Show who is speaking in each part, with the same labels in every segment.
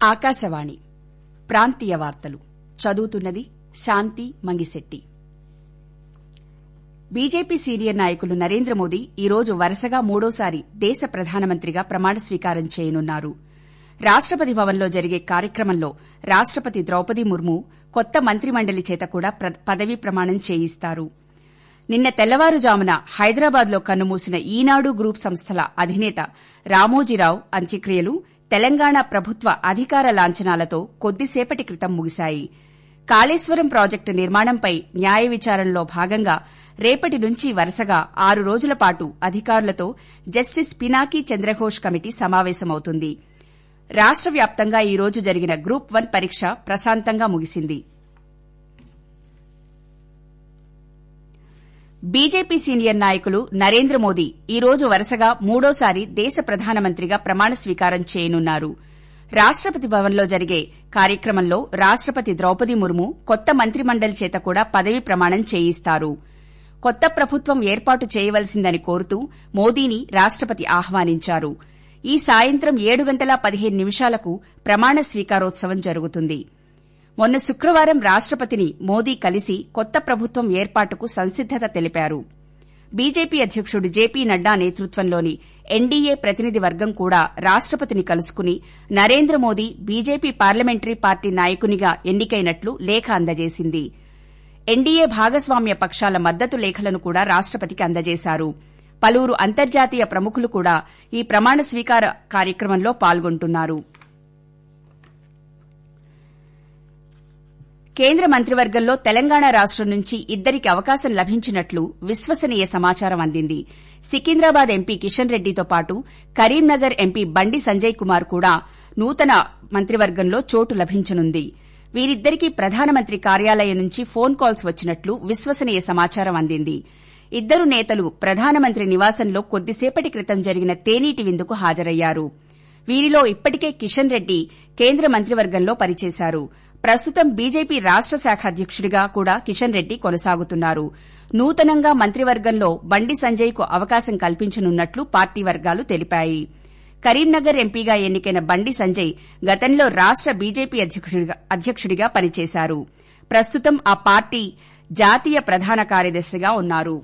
Speaker 1: ఆకాశవాణి ప్రాంతీయ వార్తలు చదువుతున్నది శాంతి మంగిశెట్టి బీజేపీ సీనియర్ నాయకులు నరేంద్ర మోదీ ఈ రోజు వరుసగా మూడోసారి దేశ ప్రధానమంత్రిగా ప్రమాణ స్వీకారం చేయనున్నారు రాష్టపతి భవన్లో జరిగే కార్యక్రమంలో రాష్టపతి ద్రౌపది ముర్ము కొత్త మంత్రిమండలి చేత కూడా పదవీ ప్రమాణం చేయిస్తారు నిన్న తెల్లవారుజామున హైదరాబాద్లో కన్నుమూసిన ఈనాడు గ్రూప్ సంస్థల అధినేత రామోజీరావు అంత్యక్రియలు తెలంగాణ ప్రభుత్వ అధికార లాంఛనాలతో కొద్దిసేపటి క్రితం ముగిశాయి కాళేశ్వరం ప్రాజెక్టు నిర్మాణంపై న్యాయ విచారణలో భాగంగా రేపటి నుంచి వరుసగా ఆరు రోజుల పాటు అధికారులతో జస్టిస్ పినాకీ చంద్రఘోష్ కమిటీ సమావేశమవుతుంది రాష్ట వ్యాప్తంగా ఈ రోజు జరిగిన గ్రూప్ వన్ పరీక్ష ప్రశాంతంగా ముగిసింది బీజేపీ సీనియర్ నాయకులు నరేంద్ర మోదీ ఈ రోజు వరుసగా మూడోసారి దేశ ప్రధానమంత్రిగా ప్రమాణ స్వీకారం చేయనున్నారు రాష్టపతి భవన్లో జరిగే కార్యక్రమంలో రాష్టపతి ద్రౌపది ముర్ము కొత్త మంత్రిమండలి చేత కూడా పదవీ ప్రమాణం చేయిస్తారు కొత్త ప్రభుత్వం ఏర్పాటు చేయవలసిందని కోరుతూ మోదీని రాష్టపతి ఆహ్వానించారు ఈ సాయంత్రం ఏడు గంటల పదిహేను నిమిషాలకు ప్రమాణ స్వీకారోత్సవం జరుగుతుంది మొన్న శుక్రవారం రాష్టపతిని మోదీ కలిసి కొత్త ప్రభుత్వం ఏర్పాటుకు సంసిద్దత తెలిపారు బీజేపీ అధ్యకుడు జేపీ నడ్డా నేతృత్వంలోని ఎన్డీఏ ప్రతినిధి వర్గం కూడా రాష్టపతిని కలుసుకుని Narendra Modi BJP parliamentary party నాయకునిగా ఎన్నికైనట్లు లేఖ అందజేసింది ఎన్డీఏ భాగస్వామ్య పక్షాల మద్దతు లేఖలను కూడా రాష్టపతికి అందజేశారు పలువురు అంతర్జాతీయ ప్రముఖులు కూడా ఈ ప్రమాణ స్వీకార కార్యక్రమంలో పాల్గొంటున్నారు కేంద్ర మంత్రివర్గంలో తెలంగాణ రాష్టం నుంచి ఇద్దరికి అవకాశం లభించినట్లు విశ్వసనీయ సమాచారం అందింది సికింద్రాబాద్ ఎంపీ కిషన్ రెడ్డితో పాటు కరీంనగర్ ఎంపీ బండి సంజయ్ కుమార్ కూడా నూతన మంత్రివర్గంలో చోటు లభించనుంది వీరిద్దరికీ ప్రధానమంత్రి కార్యాలయం నుంచి ఫోన్ కాల్స్ వచ్చినట్లు విశ్వసనీయ సమాచారం అందింది ఇద్దరు నేతలు ప్రధానమంత్రి నివాసంలో కొద్దిసేపటి క్రితం జరిగిన తేనీటి విందుకు హాజరయ్యారు వీరిలో ఇప్పటికే కిషన్ రెడ్డి కేంద్ర మంత్రివర్గంలో పనిచేశారు ప్రస్తుతం బీజేపీ రాష్ట శాఖ అధ్యకుడిగా కూడా కిషన్ రెడ్డి కొనసాగుతున్నారు నూతనంగా మంత్రివర్గంలో బండి సంజయ్కు అవకాశం కల్పించనున్నట్లు పార్టీ వర్గాలు తెలిపాయి కరీంనగర్ ఎంపీగా ఎన్నికైన బండి సంజయ్ గతంలో రాష్ట బీజేపీ అధ్యకుడిగా పనిచేశారు ప్రస్తుతం ఆ పార్టీ జాతీయ ప్రధాన కార్యదర్శిగా ఉన్నారు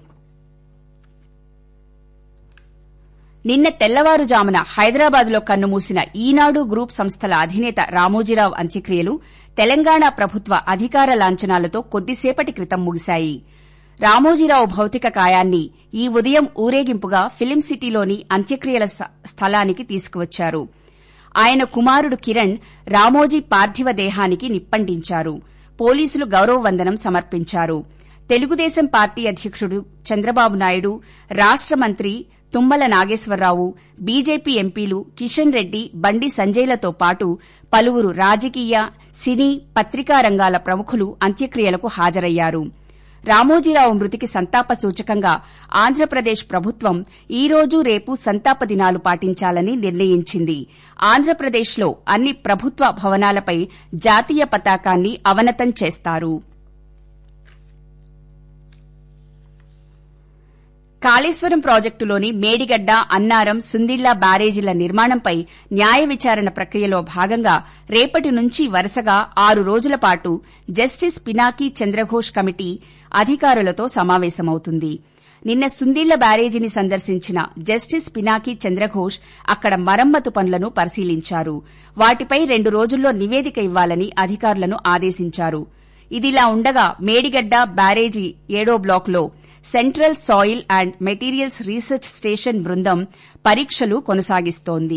Speaker 1: నిన్న తెల్లవారుజామున హైదరాబాద్లో కన్నుమూసిన ఈనాడు గ్రూప్ సంస్థల అధినేత రామోజీరావు అంత్యక్రియలు తెలంగాణ ప్రభుత్వ అధికార లాంఛనాలతో కొద్దిసేపటి క్రితం ముగిశాయి రామోజీరావు భౌతిక కాయాన్ని ఈ ఉదయం ఊరేగింపుగా ఫిలిం సిటీలోని అంత్యక్రియల స్థలానికి తీసుకువచ్చారు ఆయన కుమారుడు కిరణ్ రామోజీ పార్థివ దేహానికి నిప్పంటించారు పోలీసులు గౌరవ వందనం సమర్పించారు తెలుగుదేశం పార్టీ అధ్యకుడు చంద్రబాబు నాయుడు రాష్ట మంత్రి తుమ్మల నాగేశ్వరరావు బీజేపీ ఎంపీలు కిషన్ రెడ్డి బండి సంజయ్లతో పాటు పలువురు రాజకీయ సినీ పత్రికా రంగాల ప్రముఖులు అంత్యక్రియలకు హాజరయ్యారు రామోజీరావు మృతికి సంతాప సూచకంగా ఆంధ్రప్రదేశ్ ప్రభుత్వం ఈ రోజు రేపు సంతాప దినాలు పాటించాలని నిర్ణయించింది ఆంధ్రప్రదేశ్లో అన్ని ప్రభుత్వ భవనాలపై జాతీయ పతాకాన్ని అవనతం చేస్తారు కాళేశ్వరం ప్రాజెక్టులోని మేడిగడ్డ అన్నారం సుందిళ్ల బ్యారేజీల నిర్మాణంపై న్యాయ విచారణ ప్రక్రియలో భాగంగా రేపటి నుంచి వరుసగా ఆరు రోజుల పాటు జస్టిస్ పినాకీ చంద్రఘోష్ కమిటీ అధికారులతో సమావేశమవుతుంది నిన్న సుందిళ్ల బ్యారేజీని సందర్శించిన జస్టిస్ పినాకీ చంద్రఘోష్ అక్కడ మరమ్మతు పనులను పరిశీలించారు వాటిపై రెండు రోజుల్లో నివేదిక ఇవ్వాలని అధికారులను ఆదేశించారు ఇదిలా ఉండగా మేడిగడ్డ బ్యారేజీ ఏడో బ్లాక్లో central soil and materials research station బృందం పరీక్షలు కొనసాగిస్తోంది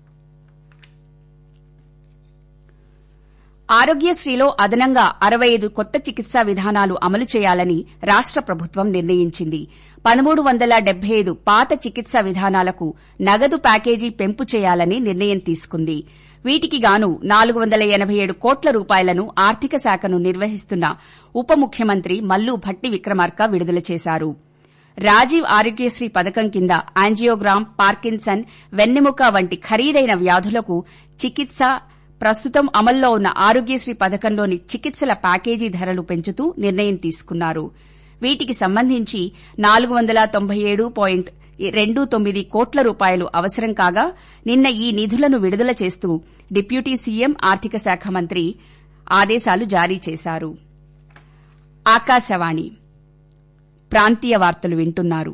Speaker 1: ఆరోగ్యశ్రీలో అదనంగా అరవై ఐదు కొత్త చికిత్సా విధానాలు అమలు చేయాలని రాష్ట ప్రభుత్వం నిర్ణయించింది పదమూడు వందల డెబ్బై ఐదు పాత చికిత్సా విధానాలకు నగదు ప్యాకేజీ పెంపు చేయాలని నిర్ణయం తీసుకుంది వీటికి గాను నాలుగు వందల ఎనబై ఏడు కోట్ల రూపాయలను ఆర్థిక శాఖను నిర్వహిస్తున్న ఉప ముఖ్యమంత్రి మల్లు భట్టి విక్రమార్క విడుదల చేశారు రాజీవ్ ఆరోగ్యశ్రీ పథకం కింద యాంజియోగ్రామ్ పార్కిన్సన్ వెన్నెముక వంటి ఖరీదైన వ్యాధులకు చికిత్స ప్రస్తుతం అమల్లో ఉన్న ఆరోగ్యశ్రీ పథకంలోని చికిత్సల ప్యాకేజీ ధరలు పెంచుతూ నిర్ణయం తీసుకున్నారు వీటికి సంబంధించి నాలుగు వందల తొంభై ఏడు పాయింట్ రెండు తొమ్మిది కోట్ల రూపాయలు అవసరం కాగా నిన్న ఈ నిధులను విడుదల చేస్తూ డిప్యూటీ సీఎం ఆర్థిక శాఖ మంత్రి ఆదేశాలు జారీ చేశారు ఆకాశవాణి ప్రాంతీయ వార్తలు వింటున్నారు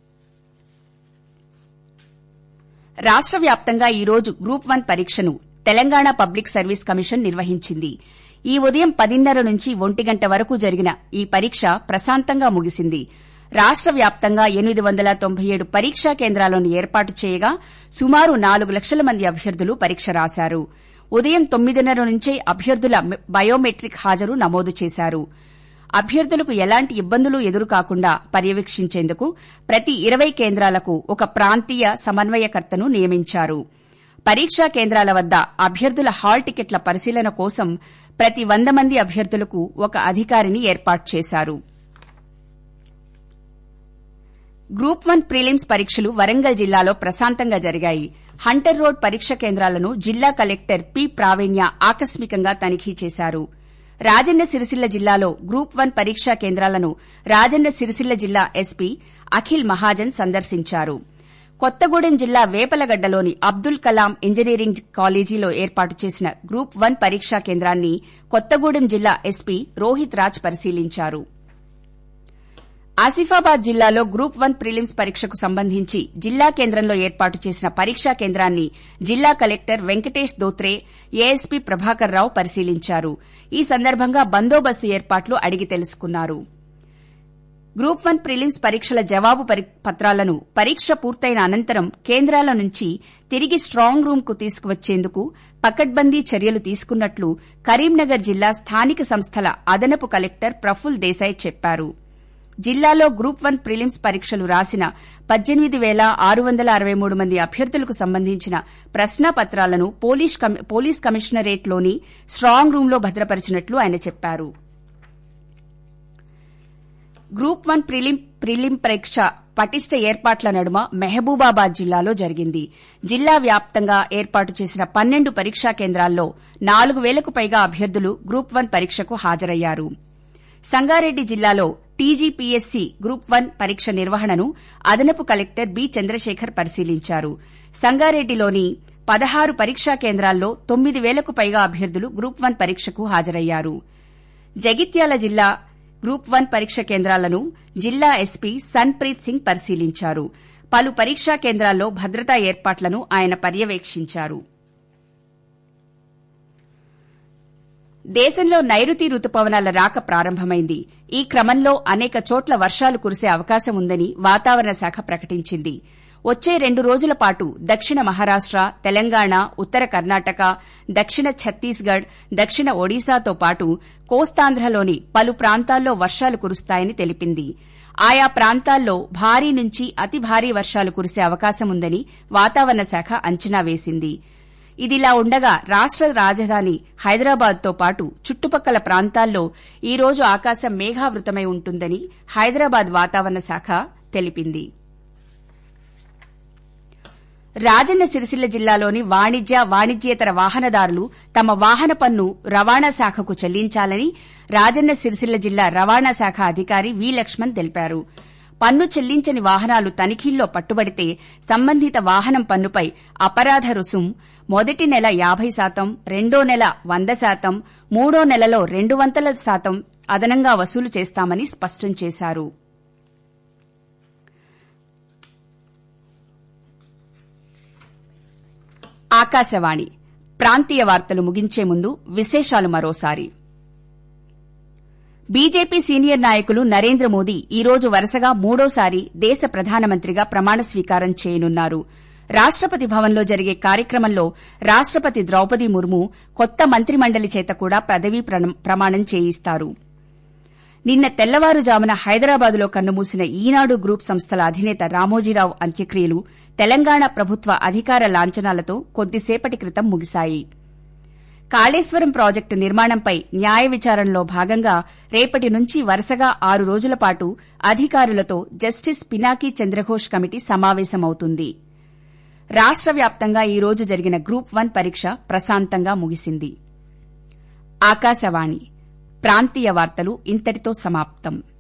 Speaker 1: రాష్ట వ్యాప్తంగా ఈరోజు గ్రూప్ వన్ పరీక్షను తెలంగాణ పబ్లిక్ సర్వీస్ కమిషన్ నిర్వహించింది ఈ ఉదయం పదిన్నర నుంచి ఒంటి గంట వరకు జరిగిన ఈ పరీక్ష ప్రశాంతంగా ముగిసింది రాష్ట వ్యాప్తంగా ఎనిమిది వందల తొంభై ఏడు పరీక్షా కేంద్రాలను ఏర్పాటు చేయగా సుమారు నాలుగు లక్షల మంది అభ్యర్థులు పరీక్ష రాశారు ఉదయం తొమ్మిదిన్నర నుంచే అభ్యర్థుల బయోమెట్రిక్ హాజరు నమోదు చేశారు అభ్యర్థులకు ఎలాంటి ఇబ్బందులు ఎదురుకాకుండా పర్యవేక్షించేందుకు ప్రతి ఇరవై కేంద్రాలకు ఒక ప్రాంతీయ సమన్వయకర్తను నియమించారు పరీక్షా కేంద్రాల వద్ద అభ్యర్థుల హాల్ టికెట్ల పరిశీలన కోసం ప్రతి వంద మంది అభ్యర్థులకు ఒక అధికారిని ఏర్పాటు చేశారు గ్రూప్ వన్ ప్రిలిమ్స్ పరీక్షలు వరంగల్ జిల్లాలో ప్రశాంతంగా జరిగాయి హంటర్ రోడ్ పరీక్ష కేంద్రాలను జిల్లా కలెక్టర్ పి ప్రావీణ్య ఆకస్మికంగా తనిఖీ చేశారు రాజన్న సిరిసిల్ల జిల్లాలో గ్రూప్ వన్ పరీక్షా కేంద్రాలను రాజన్న సిరిసిల్ల జిల్లా ఎస్పీ అఖిల్ మహాజన్ సందర్శించారు కొత్తగూడెం జిల్లా వేపలగడ్డలోని అబ్దుల్ కలాం ఇంజనీరింగ్ కాలేజీలో ఏర్పాటు చేసిన గ్రూప్ వన్ పరీక్షా కేంద్రాన్ని కొత్తగూడెం జిల్లా ఎస్పీ రోహిత్ రాజ్ పరిశీలించారు ఆసిఫాబాద్ జిల్లాలో గ్రూప్ వన్ ప్రిలిమ్స్ పరీక్షకు సంబంధించి జిల్లా కేంద్రంలో ఏర్పాటు చేసిన పరీక్షా కేంద్రాన్ని జిల్లా కలెక్టర్ వెంకటేష్ దోత్రే ఏఎస్పీ ప్రభాకర్ రావు పరిశీలించారు ఈ సందర్భంగా బందోబస్తు ఏర్పాట్లు అడిగి తెలుసుకున్నారు గ్రూప్ వన్ ప్రిలిమ్స్ పరీక్షల జవాబు పత్రాలను పరీక్ష పూర్తయిన అనంతరం కేంద్రాల నుంచి తిరిగి స్టాంగ్ రూమ్ కు తీసుకువచ్చేందుకు పకడ్బందీ చర్యలు తీసుకున్నట్లు కరీంనగర్ జిల్లా స్థానిక సంస్థల అదనపు కలెక్టర్ ప్రఫుల్ దేశాయ్ చెప్పారు జిల్లాలో గ్రూప్ వన్ ప్రిలిమ్స్ పరీక్షలు రాసిన పద్దెనిమిది పేల ఆరు వందల అరవై మూడు మంది అభ్యర్థులకు సంబంధించిన ప్రశ్నాపత్రాలను పోలీస్ కమిషనరేట్లోని స్టాంగ్ రూంలో భద్రపరిచినట్లు ఆయన చెప్పారు గ్రూప్ వన్ ప్రిలిం పరీక్ష పటిష్ట ఏర్పాట్ల నడుమ మహబూబాబాద్ జిల్లాలో జరిగింది జిల్లా వ్యాప్తంగా ఏర్పాటు చేసిన పన్నెండు పరీక్షా కేంద్రాల్లో నాలుగు వేలకు పైగా అభ్యర్థులు గ్రూప్ వన్ పరీక్షకు హాజరయ్యారు సంగారెడ్డి జిల్లాలో టీజీపీఎస్సీ గ్రూప్ వన్ పరీక్ష నిర్వహణను అదనపు కలెక్టర్ బి చంద్రశేఖర్ పరిశీలించారు సంగారెడ్డిలోని పదహారు పరీక్షా కేంద్రాల్లో తొమ్మిది వేలకు పైగా అభ్యర్థులు గ్రూప్ వన్ పరీక్షకు హాజరయ్యారు జగిత్యాల జిల్లా గ్రూప్ వన్ పరీక్ష కేంద్రాలను జిల్లా ఎస్పీ సన్ప్రీత్ సింగ్ పరిశీలించారు పలు పరీక్షా కేంద్రాల్లో భద్రతా ఏర్పాట్లను ఆయన పర్యవేక్షించారు దేశంలో నైరుతి రుతుపవనాల రాక ప్రారంభమైంది ఈ క్రమంలో అనేక చోట్ల వర్షాలు కురిసే అవకాశం ఉందని వాతావరణ శాఖ ప్రకటించింది వచ్చే రెండు రోజుల పాటు దక్షిణ మహారాష్ట తెలంగాణ ఉత్తర కర్ణాటక దక్షిణ ఛత్తీస్గఢ్ దక్షిణ ఒడిశాతో పాటు కోస్తాంధ్రలోని పలు ప్రాంతాల్లో వర్షాలు కురుస్తాయని తెలిపింది ఆయా ప్రాంతాల్లో భారీ నుంచి అతి భారీ వర్షాలు కురిసే అవకాశం ఉందని వాతావరణ శాఖ అంచనా వేసింది ఇదిలా ఉండగా రాష్ట రాజధాని హైదరాబాద్తో పాటు చుట్టుపక్కల ప్రాంతాల్లో ఈ రోజు ఆకాశం మేఘావృతమై ఉంటుందని హైదరాబాద్ వాతావరణ శాఖ తెలిపింది రాజన్న సిరిసిల్ల జిల్లాలోని వాణిజ్య వాణిజ్యేతర వాహనదారులు తమ వాహన పన్ను రవాణా శాఖకు చెల్లించాలని రాజన్న సిరిసిల్ల జిల్లా రవాణా శాఖ అధికారి వి లక్ష్మణ్ తెలిపారు పన్ను చెల్లించని వాహనాలు తనిఖీల్లో పట్టుబడితే సంబంధిత వాహనం పన్నుపై అపరాధ రుసుం మొదటి నెల యాబై శాతం రెండో నెల వంద శాతం మూడో నెలలో రెండు వందల శాతం అదనంగా వసూలు చేస్తామని స్పష్టం చేశారు ఆకాశవాణి ప్రాంతీయ వార్తలు ముగించే ముందు విశేషాలు మరోసారి బీజేపీ సీనియర్ నాయకులు నరేంద్ర మోదీ ఈ రోజు వరుసగా మూడోసారి దేశ ప్రధానమంత్రిగా ప్రమాణ స్వీకారం చేయనున్నారు రాష్టపతి భవన్లో జరిగే కార్యక్రమంలో రాష్టపతి ద్రౌపది ముర్ము కొత్త మంత్రిమండలి చేత కూడా పదవీ ప్రమాణం చేయిస్తారు నిన్న తెల్లవారుజామున హైదరాబాద్లో కన్నుమూసిన ఈనాడు గ్రూప్ సంస్థల అధినేత రామోజీరావు అంత్యక్రియలు తెలంగాణ ప్రభుత్వ అధికార లాంఛనాలతో కొద్దిసేపటి క్రితం ముగిశాయి కాళేశ్వరం ప్రాజెక్టు నిర్మాణంపై న్యాయ విచారణలో భాగంగా రేపటి నుంచి వరుసగా ఆరు రోజుల పాటు అధికారులతో జస్టిస్ పినాకీ చంద్రఘోష్ కమిటీ సమావేశమవుతుంది రాష్ట వ్యాప్తంగా ఈ రోజు జరిగిన గ్రూప్ వన్ పరీక్ష ప్రశాంతంగా ముగిసింది ఆకాశవాణి ప్రాంతీయ వార్తలు ఇంతటితో సమాప్తం